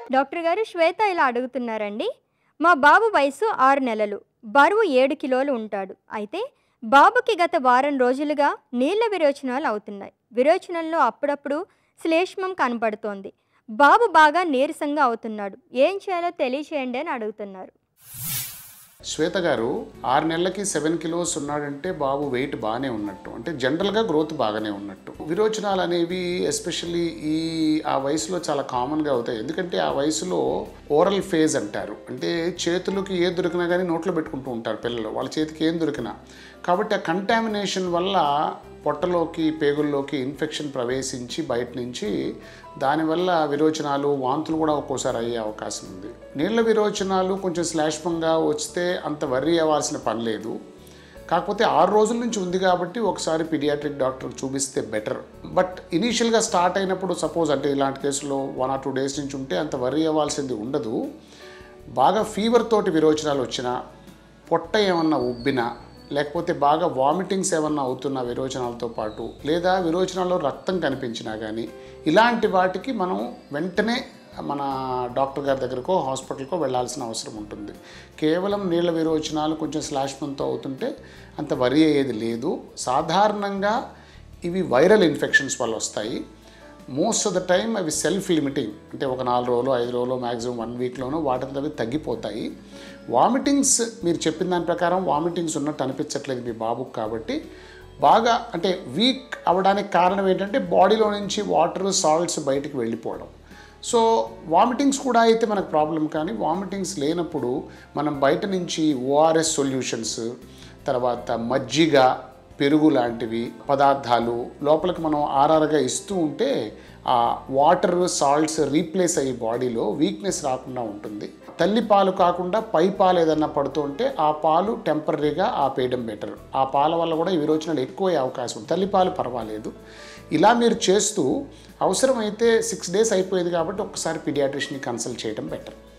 doctor గారు శ్వేత ఇలా అడుగుతున్నారండి మా బాబు వయసు ఆరు నెలలు బరువు ఏడు కిలోలు ఉంటాడు అయితే బాబుకి గత వారం రోజులుగా నీళ్ల విరోచనాలు అవుతున్నాయి విరోచనంలో అప్పుడప్పుడు శ్లేష్మం కనపడుతోంది బాబు బాగా నీరసంగా అవుతున్నాడు ఏం చేయాలో తెలియచేయండి అని అడుగుతున్నారు శ్వేత గారు ఆరు నెలలకి సెవెన్ కిలోస్ ఉన్నాడంటే బాబు వెయిట్ బాగానే ఉన్నట్టు అంటే జనరల్గా గ్రోత్ బాగానే ఉన్నట్టు విరోచనాలు అనేవి ఎస్పెషల్లీ ఈ ఆ వయసులో చాలా కామన్గా అవుతాయి ఎందుకంటే ఆ వయసులో ఓరల్ ఫేజ్ అంటారు అంటే చేతులకి ఏ దొరికినా కానీ నోట్లో పెట్టుకుంటూ ఉంటారు పిల్లలు వాళ్ళ చేతికి ఏం దొరికినా కాబట్టి ఆ కంటామినేషన్ వల్ల పొట్టలోకి పేగుల్లోకి ఇన్ఫెక్షన్ ప్రవేశించి బయట నుంచి దానివల్ల విరోచనాలు వాంతులు కూడా ఒక్కోసారి అయ్యే అవకాశం ఉంది నీళ్ళ విరోచనాలు కొంచెం శ్లాష్మంగా వస్తే అంత వర్రీ అవ్వాల్సిన పని లేదు కాకపోతే ఆరు రోజుల నుంచి ఉంది కాబట్టి ఒకసారి పీడియాట్రిక్ డాక్టర్ చూపిస్తే బెటర్ బట్ ఇనీషియల్గా స్టార్ట్ అయినప్పుడు సపోజ్ అంటే ఇలాంటి కేసులో వన్ ఆర్ టూ డేస్ నుంచి ఉంటే అంత వర్రీ అవ్వాల్సింది ఉండదు బాగా ఫీవర్ తోటి విరోచనాలు వచ్చినా పొట్ట ఏమన్నా ఉబ్బినా లేకపోతే బాగా వామిటింగ్స్ ఏమన్నా అవుతున్న విరోచనాలతో పాటు లేదా విరోచనాల్లో రక్తం కనిపించినా కానీ ఇలాంటి వాటికి మనం వెంటనే మన డాక్టర్ గారి దగ్గరకో హాస్పిటల్కో వెళ్ళాల్సిన అవసరం ఉంటుంది కేవలం నీళ్ళ విరోచనాలు కొంచెం స్లాష్మంతో అవుతుంటే అంత వరి అయ్యేది లేదు సాధారణంగా ఇవి వైరల్ ఇన్ఫెక్షన్స్ వల్ల వస్తాయి మోస్ట్ ఆఫ్ ద టైం అవి సెల్ఫ్ లిమిటింగ్ అంటే ఒక నాలుగు రోజులు ఐదు రోజులు మ్యాక్సిమం వన్ వీక్లోనూ వాటితో అవి తగ్గిపోతాయి వామిటింగ్స్ మీరు చెప్పిన దాని ప్రకారం వామిటింగ్స్ ఉన్నట్టు అనిపించట్లేదు మీ బాబుకి కాబట్టి బాగా అంటే వీక్ అవ్వడానికి కారణం ఏంటంటే బాడీలో నుంచి వాటర్ సాల్ట్స్ బయటికి వెళ్ళిపోవడం సో వామిటింగ్స్ కూడా అయితే మనకు ప్రాబ్లం కానీ వామిటింగ్స్ లేనప్పుడు మనం బయట నుంచి ఓఆర్ఎస్ సొల్యూషన్స్ తర్వాత మజ్జిగ పెరుగు లాంటివి పదార్థాలు లోపలికి మనం ఆర్ఆర్గా ఇస్తూ ఉంటే ఆ వాటర్ సాల్ట్స్ రీప్లేస్ అయ్యి బాడీలో వీక్నెస్ రాకుండా ఉంటుంది తల్లి పాలు కాకుండా పై పాలు ఏదన్నా పడుతుంటే ఆ పాలు టెంపరీగా ఆపేయడం బెటర్ ఆ పాల వల్ల కూడా ఈ విరోచనాలు ఎక్కువ అయ్యే అవకాశం ఉంది తల్లి పాలు పర్వాలేదు ఇలా మీరు చేస్తూ అవసరమైతే సిక్స్ డేస్ అయిపోయేది కాబట్టి ఒకసారి పీడియాట్రిషియన్ని కన్సల్ట్ చేయడం బెటర్